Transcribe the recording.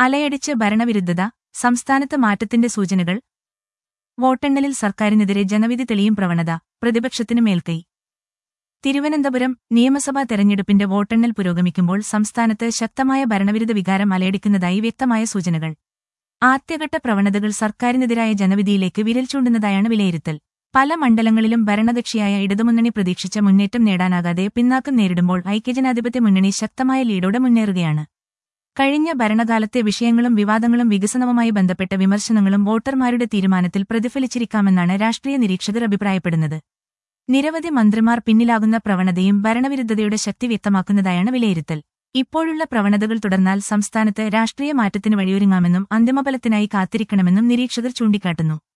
അലയടിച്ച് ഭരണവിരുദ്ധത സംസ്ഥാനത്ത് മാറ്റത്തിന്റെ സൂചനകൾ വോട്ടെണ്ണലിൽ സർക്കാരിനെതിരെ ജനവിധി തെളിയും പ്രവണത പ്രതിപക്ഷത്തിന് മേൽക്കൈ തിരുവനന്തപുരം നിയമസഭാ തെരഞ്ഞെടുപ്പിന്റെ വോട്ടെണ്ണൽ പുരോഗമിക്കുമ്പോൾ സംസ്ഥാനത്ത് ശക്തമായ ഭരണവിരുദ്ധ വികാരം അലയടിക്കുന്നതായി വ്യക്തമായ സൂചനകൾ ആദ്യഘട്ട പ്രവണതകൾ സർക്കാരിനെതിരായ ജനവിധിയിലേക്ക് വിരൽ ചൂണ്ടുന്നതായാണ് വിലയിരുത്തൽ പല മണ്ഡലങ്ങളിലും ഭരണകക്ഷിയായ ഇടതുമുന്നണി പ്രതീക്ഷിച്ച മുന്നേറ്റം നേടാനാകാതെ പിന്നാക്കം നേരിടുമ്പോൾ ഐക്യജനാധിപത്യ മുന്നണി ശക്തമായ ലീഡോടെ മുന്നേറുകയാണ് കഴിഞ്ഞ ഭരണകാലത്തെ വിഷയങ്ങളും വിവാദങ്ങളും വികസനവുമായി ബന്ധപ്പെട്ട വിമർശനങ്ങളും വോട്ടർമാരുടെ തീരുമാനത്തിൽ പ്രതിഫലിച്ചിരിക്കാമെന്നാണ് രാഷ്ട്രീയ നിരീക്ഷകർ അഭിപ്രായപ്പെടുന്നത് നിരവധി മന്ത്രിമാർ പിന്നിലാകുന്ന പ്രവണതയും ഭരണവിരുദ്ധതയുടെ ശക്തി വ്യക്തമാക്കുന്നതായാണ് വിലയിരുത്തൽ ഇപ്പോഴുള്ള പ്രവണതകൾ തുടർന്നാൽ സംസ്ഥാനത്ത് രാഷ്ട്രീയ മാറ്റത്തിന് വഴിയൊരുങ്ങാമെന്നും അന്തിമഫലത്തിനായി കാത്തിരിക്കണമെന്നും നിരീക്ഷകർ ചൂണ്ടിക്കാട്ടുന്നു